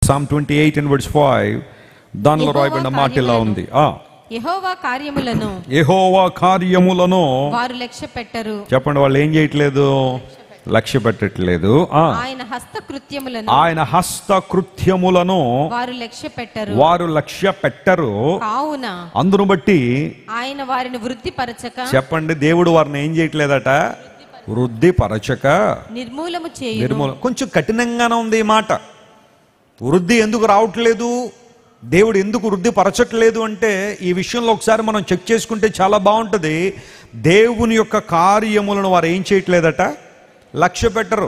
Sam twenty eight and words five దానిలో Jehovah రాయబడిన మాట ఇలా ఉంది ఆ యెహోవా కార్యములను యెహోవా కార్యములను వారు లక్ష్య పెట్టరు చెప్పండి వాళ్ళు ఏం చేయట్లేదు లక్ష్య పెట్టట్లేదు ఆ ఆయన హస్తకృత్యములను ఆయన హస్త కృత్యములను వారు లక్ష్య పెట్టరు వారు లక్ష్య పెట్టరు కావున అందును బట్టి ఆయన వారిని వృద్ధిపరచక చెప్పండి దేవుడు వారిని ఏం చేయట్లేదట వృద్ధి పరచక నిర్మూలము చేయు నిర్మూల కొంచెం కఠినంగానే ఉంది ఈ మాట వృద్ధి ఎందుకు రావట్లేదు దేవుడు ఎందుకు వృద్ధి పరచట్లేదు అంటే ఈ విషయంలో ఒకసారి మనం చెక్ చేసుకుంటే చాలా బాగుంటుంది దేవుని యొక్క కార్యములను వారు ఏం చేయట్లేదట లక్ష్య పెట్టరు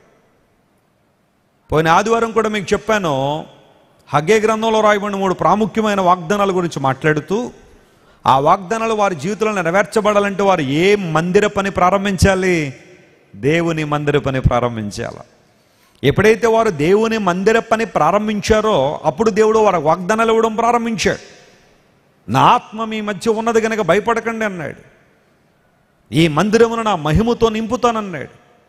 పోయిన ఆదివారం కూడా మీకు చెప్పాను హగే గ్రంథంలో రాయబడిన మూడు ప్రాముఖ్యమైన వాగ్దానాల గురించి మాట్లాడుతూ ఆ వాగ్దానాలు వారి జీవితంలో నెరవేర్చబడాలంటే వారు ఏ మందిర పని ప్రారంభించాలి దేవుని మందిర పని ప్రారంభించాలి ఎప్పుడైతే వారు దేవుని మందిర పని ప్రారంభించారో అప్పుడు దేవుడు వారి వాగ్దానాలు ఇవ్వడం ప్రారంభించాడు నా ఆత్మ మీ మధ్య ఉన్నది కనుక భయపడకండి అన్నాడు ఈ మందిరమును నా మహిమతో నింపుతానన్నాడు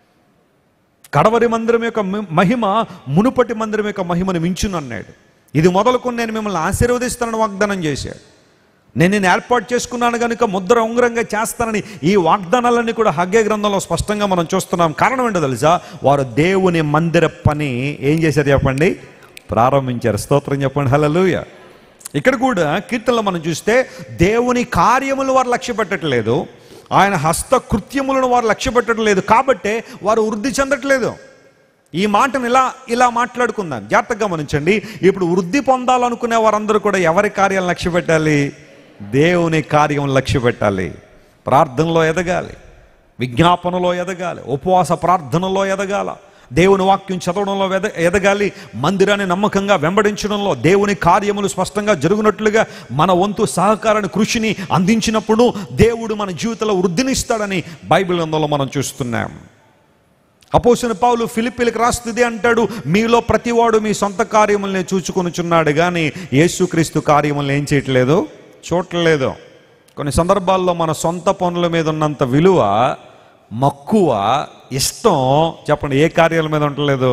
కడవరి మందిరం యొక్క మి- మహిమ మునుపటి మందిరం యొక్క మహిమను మించునన్నాడు ఇది మొదలుకొని నేను మిమ్మల్ని ఆశీర్వదిస్తానని వాగ్దానం చేశాడు నేను నేను ఏర్పాటు చేసుకున్నాను కనుక ముద్ర ఉంగరంగా చేస్తానని ఈ వాగ్దానాలన్నీ కూడా హగ్గే గ్రంథంలో స్పష్టంగా మనం చూస్తున్నాం కారణం ఏంటో తెలుసా వారు దేవుని మందిర పని ఏం చేశారు చెప్పండి ప్రారంభించారు స్తోత్రం చెప్పండి హల్లెలూయా ఇక్కడ కూడా కీర్తనలో మనం చూస్తే దేవుని కార్యములు వారు లక్ష్య పెట్టట్లేదు ఆయన హస్త కృత్యములను వారు లక్ష్య పెట్టట్లేదు కాబట్టే వారు వృద్ధి చెందట్లేదు ఈ మాటను ఇలా ఇలా మాట్లాడుకుందాం జాగ్రత్తగా గమనించండి ఇప్పుడు వృద్ధి పొందాలనుకునే వారందరూ కూడా ఎవరి కార్యాలను లక్ష్య పెట్టాలి దేవుని కార్యం లక్ష్య పెట్టాలి ప్రార్థనలో ఎదగాలి విజ్ఞాపనలో ఎదగాలి ఉపవాస ప్రార్థనలో ఎదగాల దేవుని వాక్యం చదవడంలో ఎద ఎదగాలి మందిరాన్ని నమ్మకంగా వెంబడించడంలో దేవుని కార్యములు స్పష్టంగా జరుగునట్లుగా మన వంతు సహకారాన్ని కృషిని అందించినప్పుడు దేవుడు మన జీవితంలో వృద్ధినిస్తాడని బైబిల్ గ్రంథంలో మనం చూస్తున్నాం అపోసిన పావులు ఫిలిపిలకు రాస్తుంది అంటాడు మీలో ప్రతివాడు మీ సొంత కార్యముల్ని చూచుకొనుచున్నాడు కానీ యేసుక్రీస్తు కార్యములను ఏం చేయట్లేదు చూడట్లేదు కొన్ని సందర్భాల్లో మన సొంత పనుల మీద ఉన్నంత విలువ మక్కువ ఇష్టం చెప్పండి ఏ కార్యాల మీద ఉండలేదు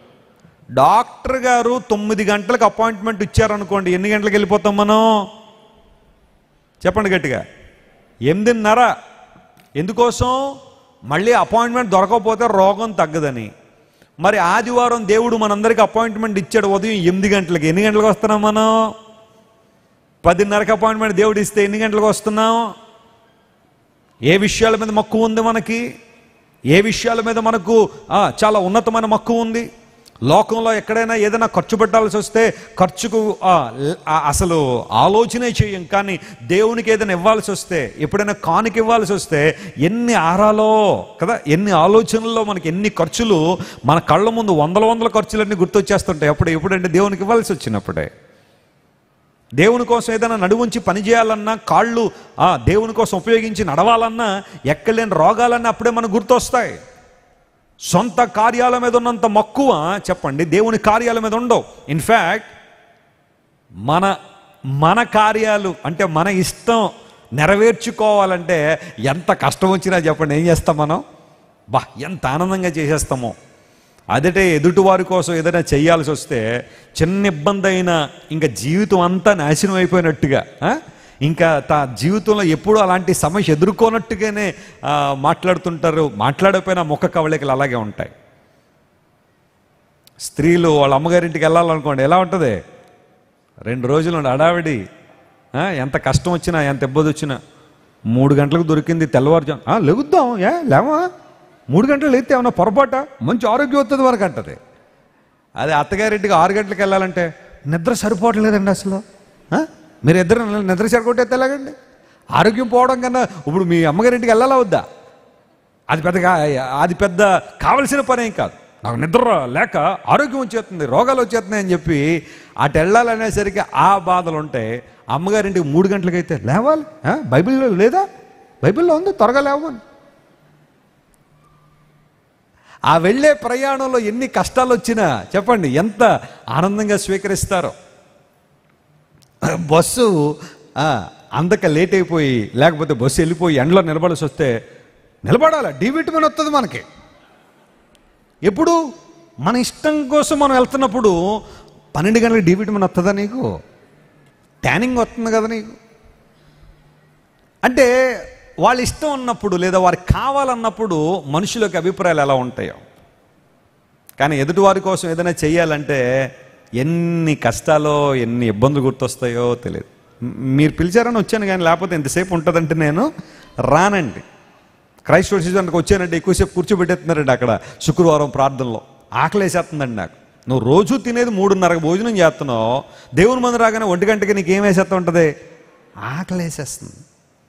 డాక్టర్ గారు తొమ్మిది గంటలకు అపాయింట్మెంట్ ఇచ్చారనుకోండి ఎన్ని గంటలకు వెళ్ళిపోతాం మనం చెప్పండి గట్టిగా ఎనిమిదిన్నర ఎందుకోసం మళ్ళీ అపాయింట్మెంట్ దొరకకపోతే రోగం తగ్గదని మరి ఆదివారం దేవుడు మనందరికి అపాయింట్మెంట్ ఇచ్చాడు ఉదయం ఎనిమిది గంటలకి ఎన్ని గంటలకు వస్తున్నాం మనం పదిన్నరకి అపాయింట్మెంట్ దేవుడు ఇస్తే ఎన్ని గంటలకు వస్తున్నాం ఏ విషయాల మీద మక్కువ ఉంది మనకి ఏ విషయాల మీద మనకు ఆ, చాలా ఉన్నతమైన మక్కువ ఉంది లోకంలో ఎక్కడైనా ఏదైనా ఖర్చు పెట్టాల్సి వస్తే ఖర్చుకు ఆ, ల- ఆ, అసలు ఆలోచనే చేయం కానీ దేవునికి ఏదైనా ఇవ్వాల్సి వస్తే ఎప్పుడైనా కానుక ఇవ్వాల్సి వస్తే ఎన్ని ఆరాలో కదా ఎన్ని ఆలోచనల్లో మనకి ఎన్ని ఖర్చులు మన కళ్ళ ముందు వందల వందల ఖర్చులన్నీ గుర్తొచ్చేస్తుంటాయి అప్పుడు ఎప్పుడంటే దేవునికి ఇవ్వాల్సి వచ్చినప్పుడే దేవుని కోసం ఏదైనా నడువుంచి పని చేయాలన్నా కాళ్ళు ఆ, దేవుని కోసం ఉపయోగించి నడవాలన్నా ఎక్కలేని రోగాలన్నీ అప్పుడే మనకు గుర్తొస్తాయి సొంత కార్యాల మీద ఉన్నంత మక్కువ చెప్పండి దేవుని కార్యాల మీద ఉండవు ఇన్ఫ్యాక్ట్ మన మన కార్యాలు అంటే మన ఇష్టం నెరవేర్చుకోవాలంటే ఎంత కష్టం వచ్చినా చెప్పండి ఏం చేస్తాం మనం బా ఎంత ఆనందంగా చేసేస్తామో అదటే ఎదుటివారి కోసం ఏదైనా చేయాల్సి వస్తే చిన్న ఇబ్బంది అయినా ఇంకా జీవితం అంతా నాశనం అయిపోయినట్టుగా ఆ? ఇంకా తా జీవితంలో ఎప్పుడూ అలాంటి సమస్య ఎదుర్కోనట్టుగానే ఆ, మాట్లాడుతుంటారు మాట్లాడకపోయినా ముఖ కవళికలు అలాగే ఉంటాయి స్త్రీలు వాళ్ళ అమ్మగారింటికి వెళ్ళాలనుకోండి ఎలా ఉంటుంది రెండు రోజులు ఉండి హడావిడి ఆ, ఎంత కష్టం వచ్చినా ఎంత ఇబ్బంది వచ్చినా మూడు గంటలకు దొరికింది తెల్లవారుజాము "ఆ, లెగుద్దాం ఏ లేవా మూడు గంటలు లేస్తే ఏమన్నా పొరపాట మంచి ఆరోగ్యం వస్తుంది వరకు అంటది అదే అత్తగారింటికి ఆరు గంటలకు వెళ్ళాలంటే నిద్ర సరిపోవట్లేదండి అసలు ఆ? మీరు ఇద్దరు నిద్ర సరిపోతే ఎలాగండి ఆరోగ్యం పోవడం కన్నా ఇప్పుడు మీ అమ్మగారింటికి వెళ్ళాలా వద్దా అది పెద్దగా అది పెద్ద కావలసిన పని ఏం కాదు నాకు నిద్ర లేక ఆరోగ్యం వచ్చేస్తుంది రోగాలు వచ్చేస్తున్నాయి అని చెప్పి అటు వెళ్ళాలనేసరికి ఆ బాధలు ఉంటాయి అమ్మగారింటికి మూడు గంటలకైతే లేవాలి ఆ? బైబిల్లో లేదా బైబిల్లో ఉంది త్వరగా లేవని ఆ వెళ్ళే ప్రయాణంలో ఎన్ని కష్టాలు వచ్చినా చెప్పండి ఎంత ఆనందంగా స్వీకరిస్తారో బస్సు ఆ, అందక లేట్ అయిపోయి లేకపోతే బస్సు వెళ్ళిపోయి ఎండలో నిలబడాల్సి వస్తే నిలబడాలి డి విటమిన్ వస్తుంది మనకి ఎప్పుడు మన ఇష్టం కోసం మనం వెళ్తున్నప్పుడు పన్నెండు గంటలకు డి విటమిన్ వస్తుందా నీకు ట్యానింగ్ వస్తుంది కదా నీకు అంటే వాళ్ళ ఇష్టం ఉన్నప్పుడు లేదా వారికి కావాలన్నప్పుడు మనుషులకు అభిప్రాయాలు ఎలా ఉంటాయో కానీ ఎదుటివారి కోసం ఏదైనా చెయ్యాలంటే ఎన్ని కష్టాలో ఎన్ని ఇబ్బందులు గుర్తొస్తాయో తెలియదు మ్- మీరు పిలిచారని వచ్చాను కానీ లేకపోతే ఎంతసేపు ఉంటుందంటే నేను రానండి క్రైస్తవ సీజన్కి వచ్చానంటే ఎక్కువసేపు కూర్చోబెట్టేస్తున్నారండి అక్కడ శుక్రవారం ప్రార్థనలో ఆకలేసేస్తుందండి నాకు నువ్వు రోజు తినేది మూడున్నరకు భోజనం చేస్తున్నావు దేవుని మంది రాగానే ఒంటి గంటకి నీకు ఏం వేసేస్తా ఉంటుంది ఆకలేసేస్తుంది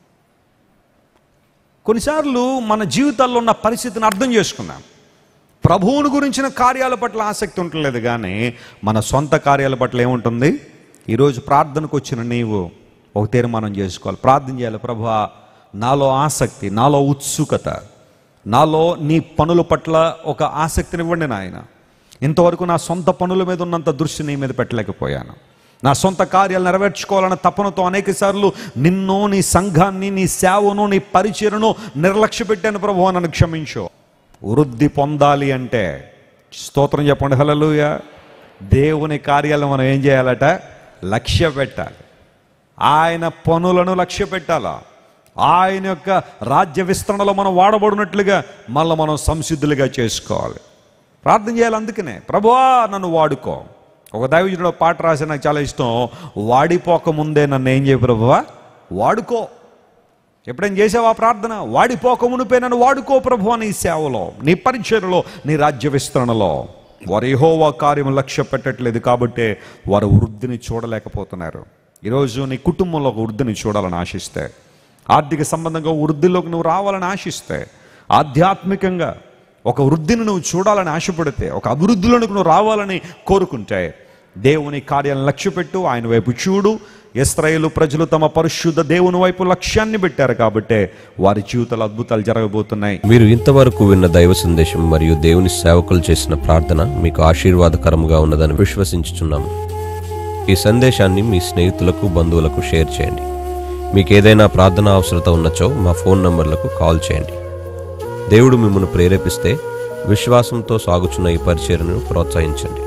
కొన్నిసార్లు మన జీవితాల్లో ఉన్న పరిస్థితిని అర్థం చేసుకుందాం ప్రభువుని గురించిన కార్యాల పట్ల ఆసక్తి ఉండలేదు కానీ మన సొంత కార్యాల పట్ల ఏముంటుంది ఈరోజు ప్రార్థనకు వచ్చిన నీవు ఒక తీర్మానం చేసుకోవాలి ప్రార్థన చేయాలి ప్రభా నాలో ఆసక్తి నాలో ఉత్సుకత నాలో నీ పనుల పట్ల ఒక ఆసక్తినివ్వండి నాయన ఇంతవరకు నా సొంత పనుల మీద ఉన్నంత దృష్టి నీ మీద పెట్టలేకపోయాను నా సొంత కార్యాలు నెరవేర్చుకోవాలన్న తపనతో అనేక సార్లు నిన్ను నీ సంఘాన్ని నీ సేవను నీ పరిచయను నిర్లక్ష్య పెట్టాను ప్రభు నన్ను క్షమించు వృద్ధి పొందాలి అంటే స్తోత్రం చెప్పండి హలలుయ దేవుని కార్యాలను మనం ఏం చేయాలట లక్ష్య పెట్టాలి ఆయన పనులను లక్ష్య పెట్టాలా ఆయన యొక్క రాజ్య విస్తరణలో మనం వాడబడినట్లుగా మళ్ళీ మనం సంసిద్ధులుగా చేసుకోవాలి ప్రార్థన చేయాలి అందుకనే ప్రభువా నన్ను వాడుకో ఒక దైవజనుడు పాట రాసి నాకు చాలా ఇష్టం వాడిపోక ముందే నన్ను ఏం చేయ ప్రభువా వాడుకో ఎప్పుడైనా చేసావా ప్రార్థన వాడిపోక మునిపే నన్ను వాడుకో ప్రభు నీ సేవలో నీ పరిచయలో నీ రాజ్య విస్తరణలో వారు యెహోవా కార్యం లక్ష్య పెట్టట్లేదు కాబట్టి వారు వృద్ధిని చూడలేకపోతున్నారు ఈరోజు నీ కుటుంబంలో ఒక వృద్ధిని చూడాలని ఆశిస్తే ఆర్థిక సంబంధంగా వృద్ధిలోకి నువ్వు రావాలని ఆశిస్తే ఆధ్యాత్మికంగా ఒక వృద్ధిని నువ్వు చూడాలని ఆశపడితే ఒక అభివృద్ధిలోనికి నువ్వు రావాలని కోరుకుంటే దేవుని కార్యాలను లక్ష్యపెట్టు ఆయన వైపు చూడు ఇస్రాయేలు ప్రజలు తమ పరిశుద్ధ దేవుని వైపు లక్ష్యాన్ని పెట్టారు కాబట్టే వారి జీవితాలు అద్భుతాలు జరగబోతున్నాయి మీరు ఇంతవరకు విన్న దైవ సందేశం మరియు దేవుని సేవకులు చేసిన ప్రార్థన మీకు ఆశీర్వాదకరంగా ఉన్నదని విశ్వసించుచున్నాము ఈ సందేశాన్ని మీ స్నేహితులకు బంధువులకు షేర్ చేయండి మీకు ఏదైనా ప్రార్థన అవసరత ఉన్నచో మా ఫోన్ నంబర్లకు కాల్ చేయండి దేవుడు మిమ్మల్ని ప్రేరేపిస్తే విశ్వాసంతో సాగుచున్న ఈ పరిచర్ను ప్రోత్సహించండి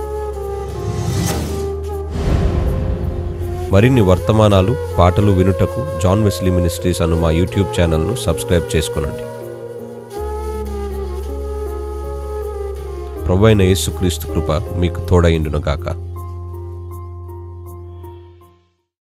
మరిన్ని వర్తమానాలు పాటలు వినుటకు జాన్ వెస్లీ మినిస్ట్రీస్ అను మా యూట్యూబ్ ఛానల్ను సబ్స్క్రైబ్ చేసుకునండి ప్రభు అయిన యేసుక్రీస్తు కృప మీకు తోడైండును గాక